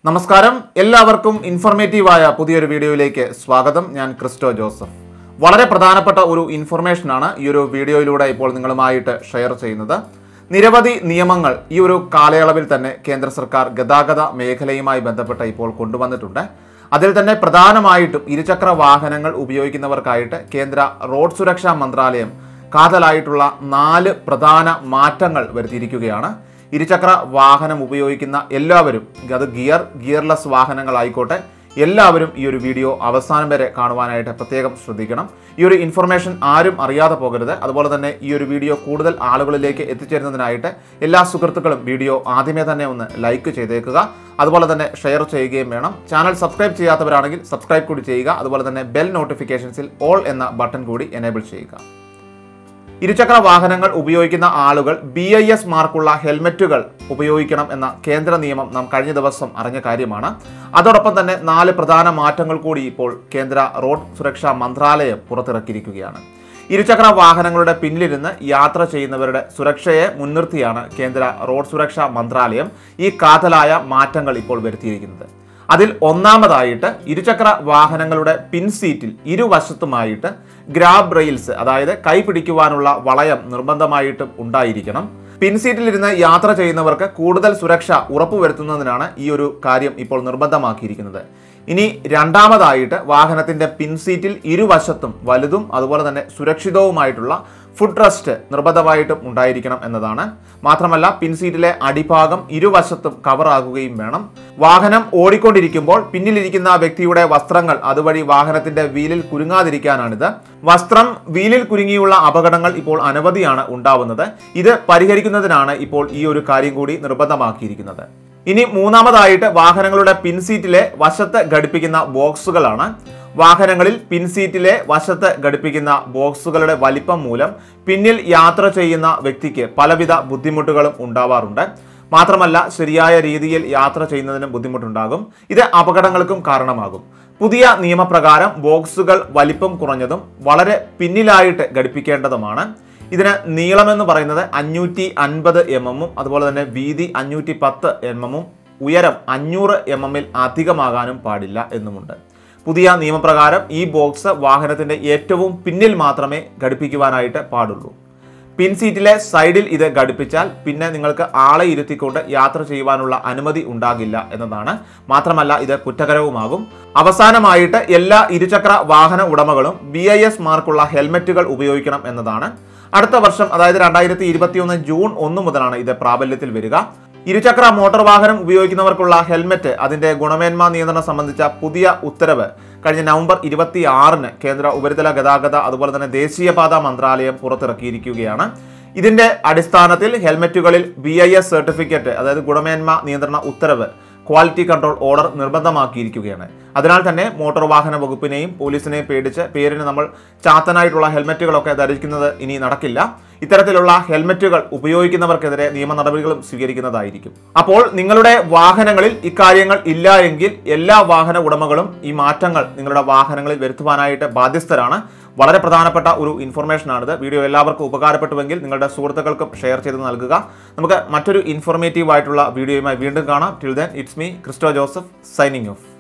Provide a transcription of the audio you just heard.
നമസ്കാരം എല്ലാവർക്കും ഇൻഫോർമേറ്റീവായ പുതിയൊരു വീഡിയോയിലേക്ക് സ്വാഗതം ഞാൻ ക്രിസ്റ്റോ ജോസഫ് വളരെ പ്രധാനപ്പെട്ട ഒരു ഇൻഫർമേഷനാണ് ഈ ഒരു വീഡിയോയിലൂടെ ഇപ്പോൾ നിങ്ങളുമായിട്ട് ഷെയർ ചെയ്യുന്നത് നിരവധി നിയമങ്ങൾ ഈ ഒരു കാലയളവിൽ തന്നെ കേന്ദ്ര സർക്കാർ ഗതാഗത മേഖലയുമായി ബന്ധപ്പെട്ട് ഇപ്പോൾ കൊണ്ടുവന്നിട്ടുണ്ട് അതിൽ തന്നെ പ്രധാനമായിട്ടും ഇരുചക്ര വാഹനങ്ങൾ ഉപയോഗിക്കുന്നവർക്കായിട്ട് കേന്ദ്ര റോഡ് സുരക്ഷാ മന്ത്രാലയം കാതലായിട്ടുള്ള നാല് പ്രധാന മാറ്റങ്ങൾ വരുത്തിയിരിക്കുകയാണ് ഇരുചക്ര വാഹനം ഉപയോഗിക്കുന്ന എല്ലാവരും അത് ഗിയർ ഗിയർലെസ് വാഹനങ്ങളായിക്കോട്ടെ എല്ലാവരും ഈ ഒരു വീഡിയോ അവസാനം വരെ കാണുവാനായിട്ട് പ്രത്യേകം ശ്രദ്ധിക്കണം ഈ ഒരു ഇൻഫർമേഷൻ ആരും അറിയാതെ പോകരുത് അതുപോലെ തന്നെ ഈ ഒരു വീഡിയോ കൂടുതൽ ആളുകളിലേക്ക് എത്തിച്ചേരുന്നതിനായിട്ട് എല്ലാ സുഹൃത്തുക്കളും വീഡിയോ ആദ്യമേ തന്നെ ഒന്ന് ലൈക്ക് ചെയ്തേക്കുക അതുപോലെ തന്നെ ഷെയർ ചെയ്യുകയും വേണം ചാനൽ സബ്സ്ക്രൈബ് ചെയ്യാത്തവരാണെങ്കിൽ സബ്സ്ക്രൈബ് കൂടി ചെയ്യുക അതുപോലെ തന്നെ ബെൽ നോട്ടിഫിക്കേഷൻസിൽ ഓൾ എന്ന ബട്ടൺ കൂടി എനേബിൾ ചെയ്യുക ഇരുചക്ര വാഹനങ്ങൾ ഉപയോഗിക്കുന്ന ആളുകൾ ബി ഐ എസ് മാർക്കുള്ള ഹെൽമറ്റുകൾ ഉപയോഗിക്കണം എന്ന കേന്ദ്ര നിയമം നാം കഴിഞ്ഞ ദിവസം അറിഞ്ഞ കാര്യമാണ് അതോടൊപ്പം തന്നെ നാല് പ്രധാന മാറ്റങ്ങൾ കൂടി ഇപ്പോൾ കേന്ദ്ര റോഡ് സുരക്ഷാ മന്ത്രാലയം പുറത്തിറക്കിയിരിക്കുകയാണ് ഇരുചക്ര വാഹനങ്ങളുടെ പിന്നിലിരുന്ന് യാത്ര ചെയ്യുന്നവരുടെ സുരക്ഷയെ മുൻനിർത്തിയാണ് കേന്ദ്ര റോഡ് സുരക്ഷാ മന്ത്രാലയം ഈ കാതലായ മാറ്റങ്ങൾ ഇപ്പോൾ വരുത്തിയിരിക്കുന്നത് അതിൽ ഒന്നാമതായിട്ട് ഇരുചക്ര വാഹനങ്ങളുടെ പിൻസീറ്റിൽ ഇരുവശത്തുമായിട്ട് ഗ്രാബ് റെയിൽസ് അതായത് കൈ പിടിക്കുവാനുള്ള വളയം നിർബന്ധമായിട്ടും ഉണ്ടായിരിക്കണം പിൻസീറ്റിലിരുന്ന് യാത്ര ചെയ്യുന്നവർക്ക് കൂടുതൽ സുരക്ഷ ഉറപ്പുവരുത്തുന്നതിനാണ് ഈ ഒരു കാര്യം ഇപ്പോൾ നിർബന്ധമാക്കിയിരിക്കുന്നത് ഇനി രണ്ടാമതായിട്ട് വാഹനത്തിന്റെ പിൻസീറ്റിൽ ഇരുവശത്തും വലുതും അതുപോലെ തന്നെ സുരക്ഷിതവുമായിട്ടുള്ള ഫുഡ് റെസ്റ്റ് നിർബന്ധമായിട്ടും ഉണ്ടായിരിക്കണം എന്നതാണ് മാത്രമല്ല പിൻസീറ്റിലെ അടിഭാഗം ഇരുവശത്തും കവർ ആകുകയും വേണം വാഹനം ഓടിക്കൊണ്ടിരിക്കുമ്പോൾ പിന്നിലിരിക്കുന്ന വ്യക്തിയുടെ വസ്ത്രങ്ങൾ അതുവഴി വാഹനത്തിന്റെ വീലിൽ കുരുങ്ങാതിരിക്കാനാണിത് വസ്ത്രം വീലിൽ കുരുങ്ങിയുള്ള അപകടങ്ങൾ ഇപ്പോൾ അനവധിയാണ് ഉണ്ടാവുന്നത് ഇത് പരിഹരിക്കുന്നതിനാണ് ഇപ്പോൾ ഈ ഒരു കാര്യം കൂടി നിർബന്ധമാക്കിയിരിക്കുന്നത് ഇനി മൂന്നാമതായിട്ട് വാഹനങ്ങളുടെ പിൻസീറ്റിലെ വശത്ത് ഘടിപ്പിക്കുന്ന ബോക്സുകളാണ് വാഹനങ്ങളിൽ പിൻസീറ്റിലെ വശത്ത് ഘടിപ്പിക്കുന്ന ബോക്സുകളുടെ വലിപ്പം മൂലം പിന്നിൽ യാത്ര ചെയ്യുന്ന വ്യക്തിക്ക് പലവിധ ബുദ്ധിമുട്ടുകളും ഉണ്ടാവാറുണ്ട് മാത്രമല്ല ശരിയായ രീതിയിൽ യാത്ര ചെയ്യുന്നതിനും ബുദ്ധിമുട്ടുണ്ടാകും ഇത് അപകടങ്ങൾക്കും കാരണമാകും പുതിയ നിയമപ്രകാരം ബോക്സുകൾ വലിപ്പം കുറഞ്ഞതും വളരെ പിന്നിലായിട്ട് ഘടിപ്പിക്കേണ്ടതുമാണ് ഇതിന് നീളമെന്ന് പറയുന്നത് അഞ്ഞൂറ്റി അൻപത് എം എമ്മും അതുപോലെ തന്നെ വീതി അഞ്ഞൂറ്റി പത്ത് എം എമ്മും ഉയരം അഞ്ഞൂറ് എം എമ്മിൽ അധികമാകാനും പാടില്ല എന്നുമുണ്ട് പുതിയ നിയമപ്രകാരം ഈ ബോക്സ് വാഹനത്തിന്റെ ഏറ്റവും പിന്നിൽ മാത്രമേ ഘടിപ്പിക്കുവാനായിട്ട് പാടുള്ളൂ പിൻ സീറ്റിലെ സൈഡിൽ ഇത് ഘടിപ്പിച്ചാൽ പിന്നെ നിങ്ങൾക്ക് ആളെ ഇരുത്തിക്കൊണ്ട് യാത്ര ചെയ്യുവാനുള്ള അനുമതി ഉണ്ടാകില്ല എന്നതാണ് മാത്രമല്ല ഇത് കുറ്റകരവുമാകും അവസാനമായിട്ട് എല്ലാ ഇരുചക്ര വാഹന ഉടമകളും ബി ഐ എസ് മാർക്കുള്ള ഹെൽമെറ്റുകൾ ഉപയോഗിക്കണം എന്നതാണ് അടുത്ത വർഷം അതായത് രണ്ടായിരത്തി ഇരുപത്തിയൊന്ന് ജൂൺ ഒന്ന് മുതലാണ് ഇത് പ്രാബല്യത്തിൽ വരിക ഇരുചക്ര മോട്ടോർ വാഹനം ഉപയോഗിക്കുന്നവർക്കുള്ള ഹെൽമെറ്റ് അതിന്റെ ഗുണമേന്മ നിയന്ത്രണം സംബന്ധിച്ച പുതിയ ഉത്തരവ് കഴിഞ്ഞ നവംബർ ഇരുപത്തി ആറിന് കേന്ദ്ര ഉപരിതല ഗതാഗത അതുപോലെ തന്നെ ദേശീയപാത മന്ത്രാലയം പുറത്തിറക്കിയിരിക്കുകയാണ് ഇതിന്റെ അടിസ്ഥാനത്തിൽ ഹെൽമെറ്റുകളിൽ ബി ഐ എസ് സർട്ടിഫിക്കറ്റ് അതായത് ഗുണമേന്മ നിയന്ത്രണ ഉത്തരവ് ക്വാളിറ്റി കൺട്രോൾ ഓർഡർ നിർബന്ധമാക്കിയിരിക്കുകയാണ് അതിനാൽ തന്നെ മോട്ടോർ വാഹന വകുപ്പിനെയും പോലീസിനെയും പേടിച്ച് പേരിന് നമ്മൾ ചാത്തനായിട്ടുള്ള ഹെൽമെറ്റുകളൊക്കെ ധരിക്കുന്നത് ഇനി നടക്കില്ല ഇത്തരത്തിലുള്ള ഹെൽമെറ്റുകൾ ഉപയോഗിക്കുന്നവർക്കെതിരെ നിയമ നടപടികളും സ്വീകരിക്കുന്നതായിരിക്കും അപ്പോൾ നിങ്ങളുടെ വാഹനങ്ങളിൽ ഇക്കാര്യങ്ങൾ ഇല്ല എങ്കിൽ എല്ലാ വാഹന ഉടമകളും ഈ മാറ്റങ്ങൾ നിങ്ങളുടെ വാഹനങ്ങളിൽ വരുത്തുവാനായിട്ട് ബാധ്യസ്ഥരാണ് വളരെ പ്രധാനപ്പെട്ട ഒരു ഇൻഫർമേഷൻ ആണിത് വീഡിയോ എല്ലാവർക്കും ഉപകാരപ്പെട്ടുവെങ്കിൽ നിങ്ങളുടെ സുഹൃത്തുക്കൾക്കും ഷെയർ ചെയ്ത് നൽകുക നമുക്ക് മറ്റൊരു ഇൻഫോർമേറ്റീവ് ആയിട്ടുള്ള വീഡിയോയുമായി വീണ്ടും കാണാം till then it's me Christo Joseph signing of